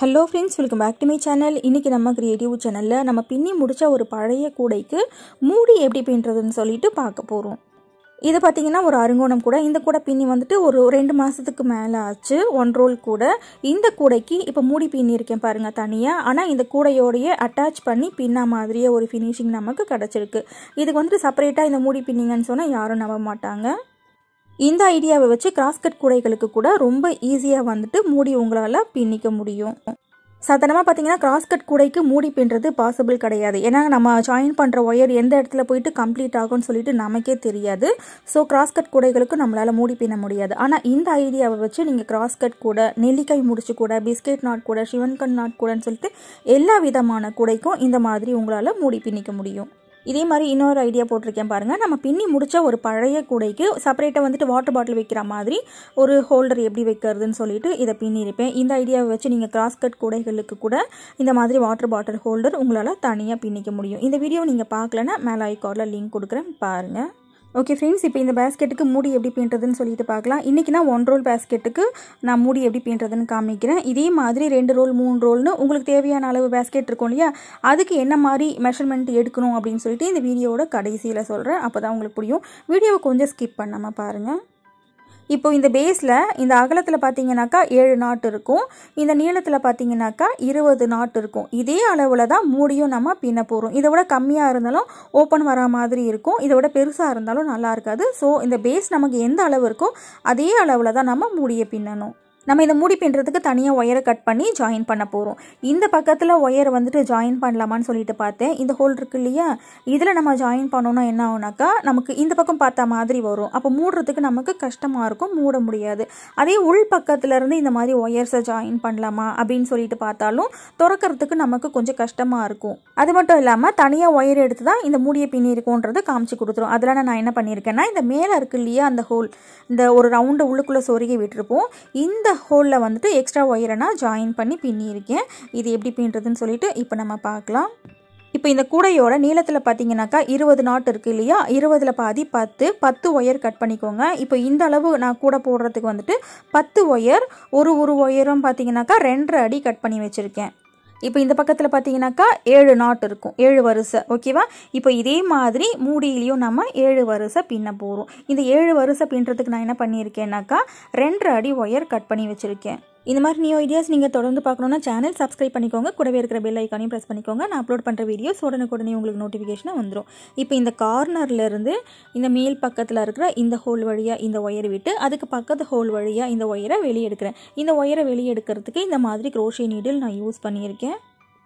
hello friends welcome back to my channel இன்றைக்கி நம்ம creative சேனலில் நம்ம பின்னி முடித்த ஒரு பழைய கூடைக்கு மூடி எப்படி பின்னுறதுன்னு சொல்லிட்டு பார்க்க போகிறோம் இது பார்த்தீங்கன்னா ஒரு அருங்கோணம் கூட இந்த கூடை பின்னி வந்துட்டு ஒரு ரெண்டு மாதத்துக்கு மேலே ஆச்சு ஒன் ரோல் கூட இந்த கூடைக்கு இப்போ மூடி பின்னியிருக்கேன் பாருங்கள் தனியாக ஆனால் இந்த கூடையோடையே அட்டாச் பண்ணி பின்னா மாதிரியே ஒரு ஃபினிஷிங் நமக்கு கிடச்சிருக்கு இதுக்கு வந்துட்டு செப்பரேட்டாக இந்த மூடி பின்னிங்கன்னு சொன்னால் யாரும் நம்ப மாட்டாங்க இந்த ஐடியாவை வச்சு கிராஸ்கட் கூடைகளுக்கு கூட ரொம்ப ஈஸியாக வந்துட்டு மூடி உங்களால் பின்னிக்க முடியும் சாதாரணமாக பார்த்தீங்கன்னா கிராஸ்கட் கூடைக்கு மூடி பின்னுறது பாசிபிள் கிடையாது ஏன்னா நம்ம ஜாயின் பண்ணுற ஒயர் எந்த இடத்துல போயிட்டு கம்ப்ளீட் ஆகும்னு சொல்லிட்டு நமக்கே தெரியாது ஸோ கிராஸ்கட் கூடைகளுக்கு நம்மளால் மூடி பின்ன முடியாது ஆனால் இந்த ஐடியாவை வச்சு நீங்கள் கிராஸ்கட் கூட நெல்லிக்காய் முடிச்சு கூட பிஸ்கெட் நாட் கூட சிவன்கண் நாட் கூடன்னு சொல்லிட்டு எல்லா விதமான கூடைக்கும் இந்த மாதிரி உங்களால் மூடி பின்னிக்க முடியும் இதே மாதிரி இன்னொரு ஐடியா போட்டிருக்கேன் பாருங்கள் நம்ம பின்னி முடிச்ச ஒரு பழைய கூடைக்கு செப்பரேட்டாக வந்துட்டு வாட்டர் பாட்டில் வைக்கிற மாதிரி ஒரு ஹோல்டர் எப்படி வைக்கிறதுன்னு சொல்லிட்டு இதை பின்னிருப்பேன் இந்த ஐடியாவை வச்சு நீங்கள் கிராஸ் கட் கூடைகளுக்கு கூட இந்த மாதிரி வாட்டர் பாட்டில் ஹோல்டர் உங்களால் தனியாக பின்னிக்க முடியும் இந்த வீடியோ நீங்கள் பார்க்கலன்னா மேலே ஐக்கார்டில் லிங்க் கொடுக்குறேன் பாருங்கள் ஓகே ஃப்ரெண்ட்ஸ் இப்போ இந்த பேஸ்கெட்டுக்கு மூடி எப்படி பின்னுறதுன்னு சொல்லிட்டு பார்க்கலாம் இன்றைக்கி நான் ஒன் ரோல் பேஸ்கெட்டுக்கு நான் மூடி எப்படி பின்னுறதுன்னு காமிக்கிறேன் இதே மாதிரி ரெண்டு ரோல் மூணு ரோல்னு உங்களுக்கு தேவையான அளவு பேஸ்கெட் இருக்கும் இல்லையா அதுக்கு என்ன மாதிரி மெஷர்மெண்ட் எடுக்கணும் அப்படின்னு சொல்லிட்டு இந்த வீடியோவோட கடைசியில் சொல்கிறேன் அப்போ தான் உங்களுக்கு புரியும் வீடியோவை கொஞ்சம் ஸ்கிப் பண்ணாமல் பாருங்கள் இப்போ இந்த பேஸில் இந்த அகலத்தில் பார்த்தீங்கன்னாக்கா ஏழு நாட் இருக்கும் இந்த நீளத்தில் பார்த்தீங்கன்னாக்கா இருபது நாட் இருக்கும் இதே அளவில் தான் மூடியும் நம்ம பின்ன போகிறோம் இதை விட கம்மியாக இருந்தாலும் ஓப்பன் வர மாதிரி இருக்கும் இதை விட பெருசாக இருந்தாலும் நல்லா இருக்காது ஸோ இந்த பேஸ் நமக்கு எந்த அளவு இருக்கோ அதே அளவில் தான் நம்ம மூடியை பின்னணும் நம்ம இதை மூடி பின்னுறதுக்கு தனியாக ஒயரை கட் பண்ணி ஜாயின் பண்ண போகிறோம் இந்த பக்கத்தில் ஒயரை வந்துட்டு ஜாயின் பண்ணலாமான்னு சொல்லிட்டு பார்த்தேன் இந்த ஹோல் இருக்கு இல்லையா இதில் நம்ம ஜாயின் பண்ணோன்னா என்ன ஆகுனாக்கா நமக்கு இந்த பக்கம் பார்த்த மாதிரி வரும் அப்போ மூடுறதுக்கு நமக்கு கஷ்டமாக இருக்கும் மூட முடியாது அதே உள் பக்கத்துல இருந்து இந்த மாதிரி ஒயர்ஸை ஜாயின் பண்ணலாமா அப்படின்னு சொல்லிட்டு பார்த்தாலும் திறக்கிறதுக்கு நமக்கு கொஞ்சம் கஷ்டமாக இருக்கும் அது மட்டும் இல்லாமல் தனியாக ஒயர் எடுத்து தான் இந்த மூடியை பின்னிருக்கோன்றது காமிச்சு கொடுத்துரும் அதெல்லாம் நான் என்ன பண்ணியிருக்கேன்னா இந்த மேலே இருக்கு இல்லையா அந்த ஹோல் இந்த ஒரு ரவுண்டு உள்ளுக்குள்ளே சொருகி விட்டுருப்போம் இந்த ஹோலில் வந்துட்டு எக்ஸ்ட்ரா ஒயரை நான் ஜாயின் பண்ணி பின்னியிருக்கேன் இது எப்படி பின்னுறதுன்னு சொல்லிட்டு இப்போ நம்ம பார்க்கலாம் இப்போ இந்த கூடையோட நீளத்தில் பார்த்தீங்கன்னாக்கா இருபது நாட் இருக்குது இல்லையா இருபதில் பாதி பத்து பத்து ஒயர் கட் பண்ணிக்கோங்க இப்போ இந்த அளவு நான் கூட போடுறதுக்கு வந்துட்டு பத்து ஒயர் ஒரு ஒரு ஒயரும் பார்த்தீங்கன்னாக்கா ரெண்டரை அடி கட் பண்ணி வச்சுருக்கேன் இப்போ இந்த பக்கத்தில் பார்த்தீங்கன்னாக்கா ஏழு நாட் இருக்கும் ஏழு வரிசை ஓகேவா இப்போ இதே மாதிரி மூடியிலையும் நம்ம ஏழு வரிசை பின்ன போகிறோம் இந்த ஏழு வரிசை பின்னுறதுக்கு நான் என்ன பண்ணியிருக்கேன்னாக்கா ரெண்டரை அடி ஒயர் கட் பண்ணி வச்சுருக்கேன் இந்த மாதிரி நியூ ஐடியாஸ் நீங்கள் தொடர்ந்து பார்க்கணுன்னா சேனல் சப்ஸ்கிரைப் பண்ணிக்கோங்க கூடவே இருக்கிற பெல் ஐக்கானையும் ப்ரெஸ் பண்ணிக்கோங்க நான் அப்லோட் பண்ணுற வீடியோஸ் உடனுக்குடனே உங்களுக்கு நோட்டிஃபிகேஷனாக வந்துடும் இப்போ இந்த கார்னர்லேருந்து இந்த மேல் பக்கத்தில் இருக்கிற இந்த ஹோல் வழியாக இந்த ஒயர் விட்டு அதுக்கு பக்கத்து ஹோல் வழியாக இந்த ஒயரை வெளியே எடுக்கிறேன் இந்த ஒயரை வெளியே எடுக்கிறதுக்கு இந்த மாதிரி க்ரோஷே நீடில் நான் யூஸ் பண்ணியிருக்கேன்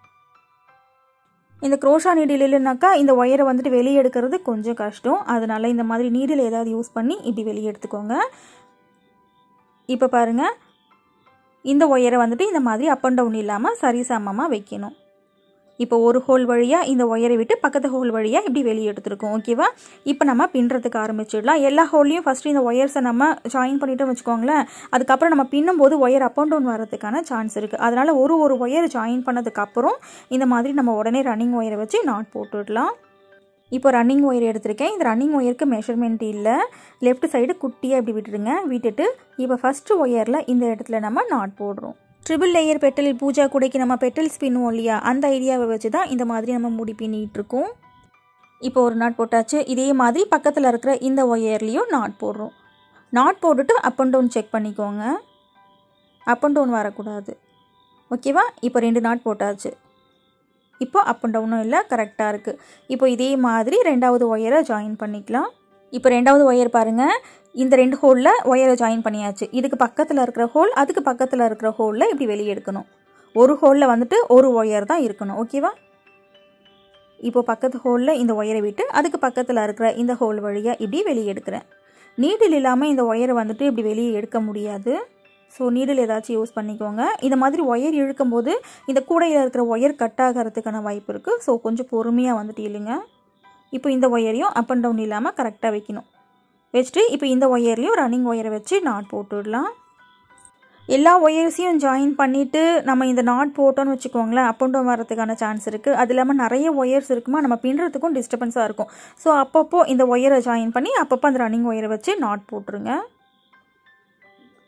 இந்த க்ரோஷா நீடில் இல்லைனாக்கா இந்த ஒயரை வந்துட்டு வெளியே எடுக்கிறது கொஞ்சம் கஷ்டம் அதனால் இந்த மாதிரி நீடில் ஏதாவது யூஸ் பண்ணி இப்படி வெளியே எடுத்துக்கோங்க இப்போ பாருங்கள் இந்த ஒயரை வந்துட்டு இந்த மாதிரி அப் அண்ட் டவுன் இல்லாமல் சரிசமமாக வைக்கணும் இப்போ ஒரு ஹோல் வழியாக இந்த ஒயரை விட்டு பக்கத்து ஹோல் வழியாக இப்படி வெளியே எடுத்துருக்கோம் ஓகேவா இப்போ நம்ம பின்னுறதுக்கு ஆரம்பிச்சிடலாம் எல்லா ஹோல்லையும் ஃபஸ்ட்டு இந்த ஒயர்ஸை நம்ம ஜாயின் பண்ணிட்டோம் வச்சுக்கோங்களேன் அதுக்கப்புறம் நம்ம பின்னும்போது ஒயர் அப் அண்ட் டவுன் வரதுக்கான சான்ஸ் இருக்குது அதனால் ஒரு ஒரு ஒயர் ஜாயின் பண்ணதுக்கப்புறம் இந்த மாதிரி நம்ம உடனே ரன்னிங் ஒயரை வச்சு நாட் போட்டுடலாம் இப்போ ரன்னிங் ஒயர் எடுத்திருக்கேன் இந்த ரன்னிங் ஒயருக்கு மெஷர்மெண்ட் இல்லை லெஃப்ட் சைடு குட்டியாக இப்படி விட்டுருங்க விட்டுட்டு இப்போ ஃபஸ்ட்டு ஒயரில் இந்த இடத்துல நம்ம நாட் போடுறோம் ட்ரிபிள் லேயர் பெட்டல் பூஜா கூடைக்கு நம்ம பெட்டல்ஸ் பின்னுவோம் இல்லையா அந்த ஐடியாவை வச்சு தான் இந்த மாதிரி நம்ம முடி பின்னிட்டு இருக்கோம் இப்போ ஒரு நாட் போட்டாச்சு இதே மாதிரி பக்கத்தில் இருக்கிற இந்த ஒயர்லேயும் நாட் போடுறோம் நாட் போட்டுட்டு அப் அண்ட் டவுன் செக் பண்ணிக்கோங்க அப் அண்ட் டவுன் வரக்கூடாது ஓகேவா இப்போ ரெண்டு நாட் போட்டாச்சு இப்போ அப் அண்ட் டவுனும் இல்லை கரெக்டாக இருக்குது இப்போ இதே மாதிரி ரெண்டாவது ஒயரை ஜாயின் பண்ணிக்கலாம் இப்போ ரெண்டாவது ஒயர் பாருங்கள் இந்த ரெண்டு ஹோலில் ஒயரை ஜாயின் பண்ணியாச்சு இதுக்கு பக்கத்தில் இருக்கிற ஹோல் அதுக்கு பக்கத்தில் இருக்கிற ஹோலில் இப்படி வெளியே எடுக்கணும் ஒரு ஹோலில் வந்துட்டு ஒரு ஒயர் தான் இருக்கணும் ஓகேவா இப்போ பக்கத்து ஹோலில் இந்த ஒயரை விட்டு அதுக்கு பக்கத்தில் இருக்கிற இந்த ஹோல் வழியாக இப்படி வெளியே எடுக்கிறேன் நீடில் இல்லாமல் இந்த ஒயரை வந்துட்டு இப்படி வெளியே எடுக்க முடியாது ஸோ நீடில் ஏதாச்சும் யூஸ் பண்ணிக்கோங்க இந்த மாதிரி ஒயர் இழுக்கும் போது இந்த கூடையில் இருக்கிற ஒயர் கட் ஆகிறதுக்கான வாய்ப்பு இருக்குது ஸோ கொஞ்சம் பொறுமையாக வந்துட்டு இழுங்க இப்போ இந்த ஒயரையும் அப் அண்ட் டவுன் இல்லாமல் கரெக்டாக வைக்கணும் வச்சுட்டு இப்போ இந்த ஒயர்லேயும் ரன்னிங் ஒயரை வச்சு நாட் போட்டுடலாம் எல்லா ஒயர்ஸையும் ஜாயின் பண்ணிவிட்டு நம்ம இந்த நாட் போட்டோன்னு வச்சுக்கோங்களேன் அப் அண்ட் டவுன் வரதுக்கான சான்ஸ் இருக்குது அது இல்லாமல் நிறைய ஒயர்ஸ் இருக்குமா நம்ம பின்னுறதுக்கும் டிஸ்டர்பன்ஸாக இருக்கும் ஸோ அப்பப்போ இந்த ஒயரை ஜாயின் பண்ணி அப்பப்போ அந்த ரன்னிங் ஒயரை வச்சு நாட் போட்டுருங்க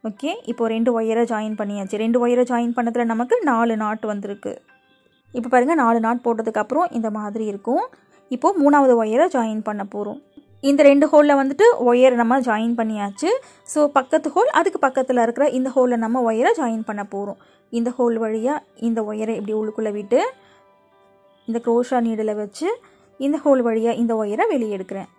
ஓகே இப்போ ரெண்டு ஒயரை ஜாயின் பண்ணியாச்சு ரெண்டு ஒயரை ஜாயின் பண்ணதில் நமக்கு நாலு நாட் வந்திருக்கு இப்போ பாருங்கள் நாலு நாட் போட்டதுக்கப்புறம் இந்த மாதிரி இருக்கும் இப்போது மூணாவது ஒயரை ஜாயின் பண்ண போகிறோம் இந்த ரெண்டு ஹோலில் வந்துட்டு ஒயர் நம்ம ஜாயின் பண்ணியாச்சு ஸோ பக்கத்து ஹோல் அதுக்கு பக்கத்தில் இருக்கிற இந்த ஹோலில் நம்ம ஒயரை ஜாயின் பண்ண போகிறோம் இந்த ஹோல் வழியாக இந்த ஒயரை இப்படி உள்ளுக்குள்ளே விட்டு இந்த க்ரோஷா நீடில் வச்சு இந்த ஹோல் வழியாக இந்த ஒயரை வெளியே எடுக்கிறேன்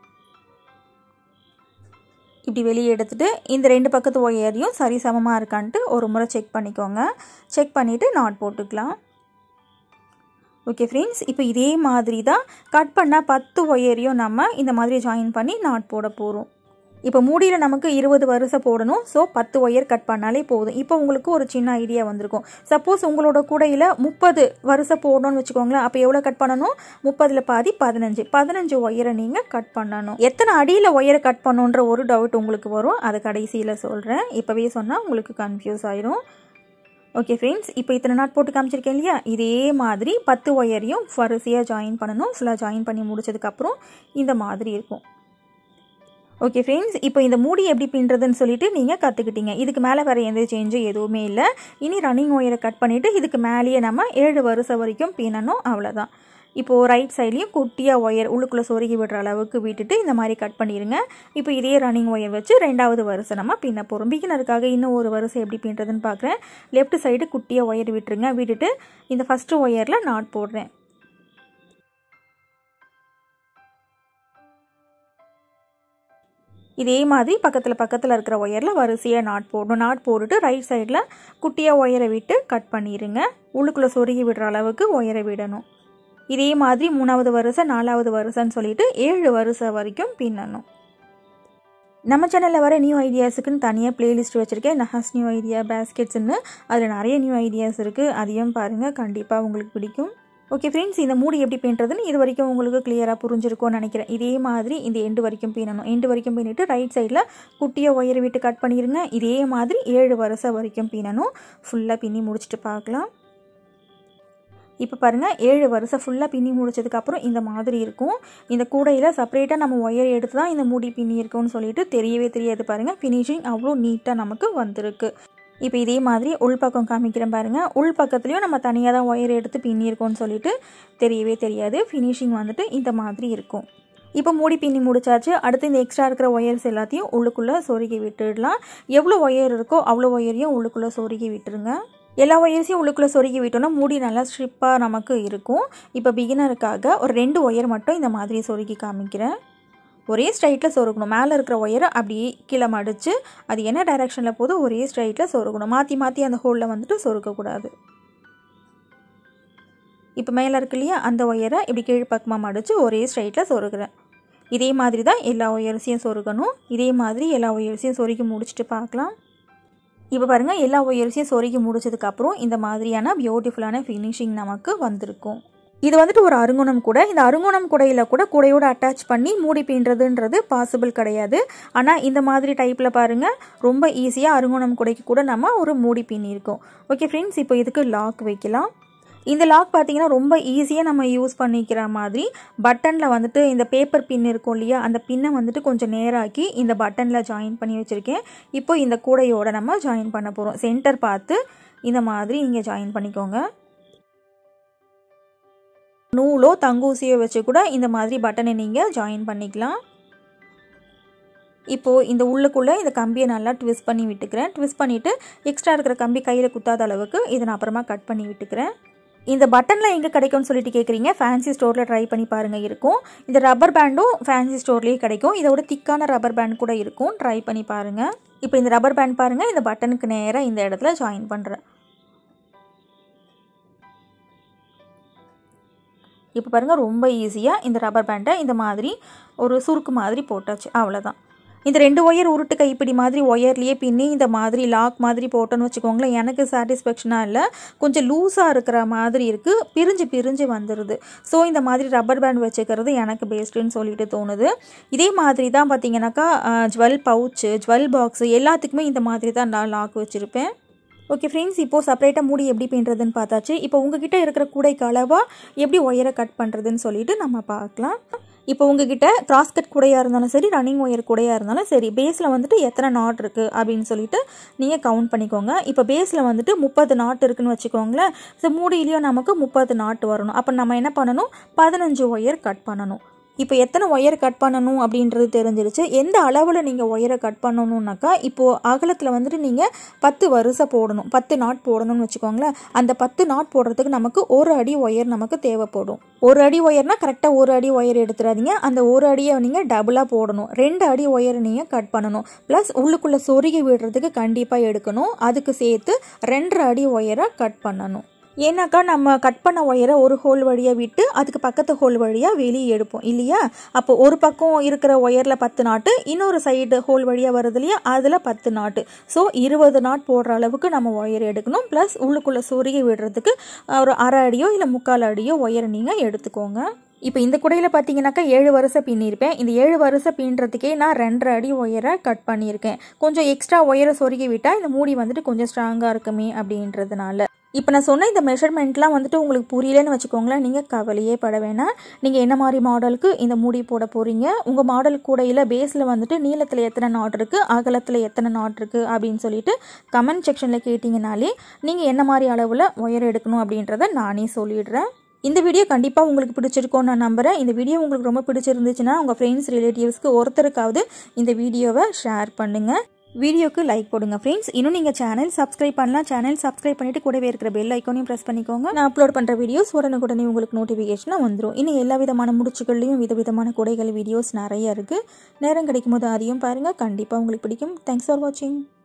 இப்படி வெளியே எடுத்துட்டு இந்த ரெண்டு பக்கத்து ஒயரையும் சரி சமமாக இருக்கான்ட்டு ஒரு முறை செக் பண்ணிக்கோங்க செக் பண்ணிவிட்டு நாட் போட்டுக்கலாம் ஓகே ஃப்ரெண்ட்ஸ் இப்போ இதே மாதிரி தான் கட் பண்ண பத்து ஒயரையும் நம்ம இந்த மாதிரி ஜாயின் பண்ணி நாட் போட போகிறோம் இப்போ மூடியில் நமக்கு இருபது வருஷம் போடணும் ஸோ பத்து ஒயர் கட் பண்ணாலே போதும் இப்போ உங்களுக்கு ஒரு சின்ன ஐடியா வந்திருக்கும் சப்போஸ் உங்களோட கூடையில் முப்பது வருஷம் போடணும்னு வச்சுக்கோங்களேன் அப்போ எவ்வளோ கட் பண்ணணும் முப்பதில் பாதி பதினஞ்சு பதினஞ்சு ஒயரை நீங்கள் கட் பண்ணணும் எத்தனை அடியில் ஒயரை கட் பண்ணணுன்ற ஒரு டவுட் உங்களுக்கு வரும் அதை கடைசியில் சொல்கிறேன் இப்போவே சொன்னால் உங்களுக்கு கன்ஃபியூஸ் ஆயிரும் ஓகே ஃப்ரெண்ட்ஸ் இப்போ இத்தனை நாட் போட்டு காமிச்சிருக்கேன் இல்லையா இதே மாதிரி பத்து ஒயரையும் வரிசையாக ஜாயின் பண்ணணும் ஃபுல்லாக ஜாயின் பண்ணி முடிச்சதுக்கப்புறம் இந்த மாதிரி இருக்கும் ஓகே ஃப்ரெண்ட்ஸ் இப்போ இந்த மூடி எப்படி பின்னுறதுன்னு சொல்லிட்டு நீங்கள் கற்றுக்கிட்டீங்க இதுக்கு மேலே வேறு எந்த சேஞ்சும் எதுவுமே இல்லை இனி ரன்னிங் ஒயரை கட் பண்ணிவிட்டு இதுக்கு மேலேயே நம்ம ஏழு வருஷம் வரைக்கும் பின்னணும் அவ்வளோதான் இப்போது ரைட் சைட்லேயும் குட்டியாக ஒயர் உள்ளுக்குள்ளே சொருகி விடுற அளவுக்கு விட்டுட்டு இந்த மாதிரி கட் பண்ணிடுங்க இப்போ இதே ரன்னிங் ஒயர் வச்சு ரெண்டாவது வருஷம் நம்ம பின்ன போகிறோம் பிகினருக்காக இன்னும் ஒரு வருஷம் எப்படி பின்னுறதுன்னு பார்க்குறேன் லெஃப்ட் சைடு குட்டியாக ஒயர் விட்டுருங்க விட்டுட்டு இந்த ஃபஸ்ட்டு ஒயரில் நாட் போடுறேன் இதே மாதிரி பக்கத்தில் பக்கத்தில் இருக்கிற ஒயரில் வரிசையாக நாட் போடணும் நாட் போட்டுட்டு ரைட் சைடில் குட்டியாக ஒயரை விட்டு கட் பண்ணிடுங்க உள்ளுக்குள்ளே சொருகி விடுற அளவுக்கு ஒயரை விடணும் இதே மாதிரி மூணாவது வருஷம் நாலாவது வருஷம்னு சொல்லிட்டு ஏழு வருஷம் வரைக்கும் பின்னணும் நம்ம சேனலில் வர நியூ ஐடியாஸுக்குன்னு தனியாக பிளேலிஸ்ட் வச்சுருக்கேன் நஹாஸ் நியூ ஐடியா பேஸ்கெட்ஸ்னு அதில் நிறைய நியூ ஐடியாஸ் இருக்குது அதையும் பாருங்கள் கண்டிப்பாக உங்களுக்கு பிடிக்கும் ஓகே ஃப்ரெண்ட்ஸ் இந்த மூடி எப்படி பின்னுறதுன்னு இது வரைக்கும் உங்களுக்கு கிளியராக புரிஞ்சிருக்கும்னு நினைக்கிறேன் இதே மாதிரி இந்த எண்டு வரைக்கும் பின்னணும் எண்டு வரைக்கும் பின்னிட்டு ரைட் சைடில் குட்டியை ஒயரை விட்டு கட் பண்ணிடுங்க இதே மாதிரி ஏழு வருஷம் வரைக்கும் பின்னணும் ஃபுல்லாக பின்னி முடிச்சுட்டு பார்க்கலாம் இப்போ பாருங்கள் ஏழு வருஷம் ஃபுல்லாக பின்னி முடிச்சதுக்கப்புறம் இந்த மாதிரி இருக்கும் இந்த கூடையில் செப்பரேட்டாக நம்ம ஒயர் எடுத்து தான் இந்த மூடி பின்னி இருக்கும்னு சொல்லிட்டு தெரியவே தெரியாது பாருங்கள் ஃபினிஷிங் அவ்வளோ நீட்டாக நமக்கு வந்திருக்கு இப்போ இதே மாதிரி உள்பக்கம் காமிக்கிறேன் பாருங்கள் உள் பக்கத்துலேயும் நம்ம தனியாக தான் ஒயர் எடுத்து பின்னியிருக்கோம்னு சொல்லிட்டு தெரியவே தெரியாது ஃபினிஷிங் வந்துட்டு இந்த மாதிரி இருக்கும் இப்போ மூடி பின்னி முடிச்சாச்சு அடுத்து இந்த எக்ஸ்ட்ரா இருக்கிற ஒயர்ஸ் எல்லாத்தையும் உள்ளுக்குள்ளே சொருகி விட்டுடலாம் எவ்வளோ ஒயர் இருக்கோ அவ்வளோ ஒயரையும் உள்ளுக்குள்ளே சொருகி விட்டுருங்க எல்லா ஒயர்ஸையும் உள்ளுக்குள்ளே சொருகி விட்டோம்னா மூடி நல்லா ஸ்ட்ரிப்பாக நமக்கு இருக்கும் இப்போ பிகினருக்காக ஒரு ரெண்டு ஒயர் மட்டும் இந்த மாதிரி சொருகி காமிக்கிறேன் ஒரே ஸ்ட்ரைட்டில் சொருகணும் மேலே இருக்கிற ஒயரை அப்படியே கீழே மடித்து அது என்ன டைரெக்ஷனில் போதோ ஒரே ஸ்ட்ரைட்டில் சொருகணும் மாற்றி மாற்றி அந்த ஹோலில் வந்துட்டு சொருக்கக்கூடாது இப்போ மேலே இருக்கு இல்லையா அந்த ஒயரை இப்படி கீழ் பக்கமாக மடித்து ஒரே ஸ்ட்ரைட்டில் சொருகிறேன் இதே மாதிரி தான் எல்லா ஒயர்ஸையும் சொருகணும் இதே மாதிரி எல்லா ஒயர்ஸையும் சொருகி முடிச்சுட்டு பார்க்கலாம் இப்போ பாருங்கள் எல்லா ஒயர்ஸையும் சொருகி முடிச்சதுக்கப்புறம் இந்த மாதிரியான பியூட்டிஃபுல்லான ஃபினிஷிங் நமக்கு வந்திருக்கும் இது வந்துட்டு ஒரு அருங்குணம் கூட இந்த அருங்குணம் குடையில் கூட குடையோட அட்டாச் பண்ணி மூடி பின்றதுன்றது பாசிபிள் கிடையாது ஆனால் இந்த மாதிரி டைப்பில் பாருங்கள் ரொம்ப ஈஸியாக அருங்குணம் குடைக்கு கூட நம்ம ஒரு மூடி பின்னிருக்கோம் ஓகே ஃப்ரெண்ட்ஸ் இப்போ இதுக்கு லாக் வைக்கலாம் இந்த லாக் பார்த்தீங்கன்னா ரொம்ப ஈஸியாக நம்ம யூஸ் பண்ணிக்கிற மாதிரி பட்டனில் வந்துட்டு இந்த பேப்பர் பின் இருக்கும் இல்லையா அந்த பின்னை வந்துட்டு கொஞ்சம் நேராக்கி இந்த பட்டனில் ஜாயின் பண்ணி வச்சுருக்கேன் இப்போ இந்த கூடையோட நம்ம ஜாயின் பண்ண போகிறோம் சென்டர் பார்த்து இந்த மாதிரி நீங்கள் ஜாயின் பண்ணிக்கோங்க நூலோ தங்கூசியோ வச்சு கூட இந்த மாதிரி பட்டனை நீங்கள் ஜாயின் பண்ணிக்கலாம் இப்போது இந்த உள்ளுக்குள்ளே இந்த கம்பியை நல்லா ட்விஸ்ட் பண்ணி விட்டுக்கிறேன் ட்விஸ்ட் பண்ணிவிட்டு எக்ஸ்ட்ரா இருக்கிற கம்பி கையில் குத்தாத அளவுக்கு இதை நான் அப்புறமா கட் பண்ணி விட்டுக்கிறேன் இந்த பட்டனில் எங்கே கிடைக்கும்னு சொல்லிட்டு கேட்குறீங்க ஃபேன்சி ஸ்டோரில் ட்ரை பண்ணி பாருங்கள் இருக்கும் இந்த ரப்பர் பேண்டும் ஃபேன்சி ஸ்டோர்லேயே கிடைக்கும் இதோட திக்கான ரப்பர் பேண்ட் கூட இருக்கும் ட்ரை பண்ணி பாருங்கள் இப்போ இந்த ரப்பர் பேண்ட் பாருங்கள் இந்த பட்டனுக்கு நேராக இந்த இடத்துல ஜாயின் பண்ணுறேன் இப்போ பாருங்கள் ரொம்ப ஈஸியாக இந்த ரப்பர் பேண்டை இந்த மாதிரி ஒரு சுருக்கு மாதிரி போட்டாச்சு அவ்வளோதான் இந்த ரெண்டு ஒயர் உருட்டு கைப்பிடி மாதிரி ஒயர்லேயே பின்னி இந்த மாதிரி லாக் மாதிரி போட்டோன்னு வச்சுக்கோங்களேன் எனக்கு சாட்டிஸ்ஃபேக்ஷனாக இல்லை கொஞ்சம் லூஸாக இருக்கிற மாதிரி இருக்குது பிரிஞ்சு பிரிஞ்சு வந்துடுது ஸோ இந்த மாதிரி ரப்பர் பேண்ட் வச்சுக்கிறது எனக்கு பெஸ்ட்டுன்னு சொல்லிட்டு தோணுது இதே மாதிரி தான் பார்த்தீங்கன்னாக்கா ஜுவல் பவுச்சு ஜுவல் பாக்ஸு எல்லாத்துக்குமே இந்த மாதிரி தான் நான் லாக் வச்சுருப்பேன் ஓகே ஃப்ரெண்ட்ஸ் இப்போது செப்பரேட்டாக மூடி எப்படி பின்னுறதுன்னு பார்த்தாச்சு இப்போ உங்ககிட்ட இருக்கிற கூடைக்கு அளவாக எப்படி ஒயரை கட் பண்ணுறதுன்னு சொல்லிட்டு நம்ம பார்க்கலாம் இப்போ உங்ககிட்ட கிராஸ்கட் கூடையாக இருந்தாலும் சரி ரன்னிங் ஒயர் கூடையாக இருந்தாலும் சரி பேஸில் வந்துட்டு எத்தனை நாட் இருக்குது அப்படின்னு சொல்லிட்டு நீங்கள் கவுண்ட் பண்ணிக்கோங்க இப்போ பேஸில் வந்துட்டு முப்பது நாட் இருக்குன்னு வச்சுக்கோங்களேன் ஸோ மூடியிலையும் நமக்கு முப்பது நாட் வரணும் அப்போ நம்ம என்ன பண்ணணும் பதினஞ்சு ஒயர் கட் பண்ணணும் இப்போ எத்தனை ஒயர் கட் பண்ணணும் அப்படின்றது தெரிஞ்சிருச்சு எந்த அளவில் நீங்கள் ஒயரை கட் பண்ணணுன்னாக்கா இப்போது அகலத்தில் வந்துட்டு நீங்கள் பத்து வரிசை போடணும் பத்து நாட் போடணும்னு வச்சுக்கோங்களேன் அந்த பத்து நாட் போடுறதுக்கு நமக்கு ஒரு அடி ஒயர் நமக்கு தேவைப்படும் ஒரு அடி ஒயர்னா கரெக்டாக ஒரு அடி ஒயர் எடுத்துடாதீங்க அந்த ஒரு அடியை நீங்கள் டபுளாக போடணும் ரெண்டு அடி ஒயரை நீங்கள் கட் பண்ணணும் ப்ளஸ் உள்ளுக்குள்ளே சொருகி விடுறதுக்கு கண்டிப்பாக எடுக்கணும் அதுக்கு சேர்த்து ரெண்டரை அடி ஒயரை கட் பண்ணணும் ஏன்னாக்கா நம்ம கட் பண்ண ஒயரை ஒரு ஹோல் வழியாக விட்டு அதுக்கு பக்கத்து ஹோல் வழியாக வெளியே எடுப்போம் இல்லையா அப்போ ஒரு பக்கம் இருக்கிற ஒயரில் பத்து நாட்டு இன்னொரு சைடு ஹோல் வழியாக வருது இல்லையா அதில் பத்து நாட்டு ஸோ இருபது நாட் போடுற அளவுக்கு நம்ம ஒயர் எடுக்கணும் ப்ளஸ் உள்ளுக்குள்ளே சொருகி விடுறதுக்கு ஒரு அரை அடியோ இல்லை முக்கால் அடியோ ஒயரை நீங்கள் எடுத்துக்கோங்க இப்போ இந்த குடையில் பார்த்தீங்கன்னாக்கா ஏழு வருஷம் பின்னிருப்பேன் இந்த ஏழு வருஷம் பின்னுறதுக்கே நான் ரெண்டரை அடி ஒயரை கட் பண்ணியிருக்கேன் கொஞ்சம் எக்ஸ்ட்ரா ஒயரை சொருகி விட்டால் இந்த மூடி வந்துட்டு கொஞ்சம் ஸ்ட்ராங்காக இருக்குமே அப்படின்றதுனால இப்போ நான் சொன்ன இந்த மெஷர்மெண்ட்லாம் வந்துட்டு உங்களுக்கு புரியலன்னு வச்சுக்கோங்களேன் நீங்கள் கவலையே பட வேணாம் நீங்கள் என்ன மாதிரி மாடலுக்கு இந்த மூடி போட போகிறீங்க உங்கள் மாடல் கூடையில் பேஸில் வந்துட்டு நீளத்தில் எத்தனை நாட் இருக்குது அகலத்தில் எத்தனை நாட் இருக்குது அப்படின்னு சொல்லிட்டு கமெண்ட் செக்ஷனில் கேட்டிங்கனாலே நீங்கள் என்ன மாதிரி அளவில் ஒயர் எடுக்கணும் அப்படின்றத நானே சொல்லிடுறேன் இந்த வீடியோ கண்டிப்பாக உங்களுக்கு பிடிச்சிருக்கோன்னு நான் நம்புகிறேன் இந்த வீடியோ உங்களுக்கு ரொம்ப பிடிச்சிருந்துச்சுன்னா உங்கள் ஃப்ரெண்ட்ஸ் ரிலேட்டிவ்ஸ்க்கு ஒருத்தருக்காவது இந்த வீடியோவை ஷேர் பண்ணுங்கள் வீடியோக்கு லைக் போடுங்க ஃப்ரெண்ட்ஸ் இன்னும் நீங்கள் சேனல் சப்ஸ்கிரைப் பண்ணலாம் சேனல் சப்ஸ்கிரைப் பண்ணிட்டு கூடவே இருக்கிற பெல் ஐக்கானையும் ப்ரெஸ் பண்ணிக்கோங்க நான் அப்லோட் பண்ணுற வீடியோஸ் உடனுக்குடனே உங்களுக்கு நோட்டிஃபிகேஷனாக வந்துடும் இன்னும் எல்லா விதமான முடிச்சுகள்லையும் விதவிதமான குடைகள் வீடியோஸ் நிறைய இருக்குது நேரம் கிடைக்கும் போது அதையும் பாருங்கள் கண்டிப்பாக உங்களுக்கு பிடிக்கும் தேங்க்ஸ் ஃபார் வாட்சிங்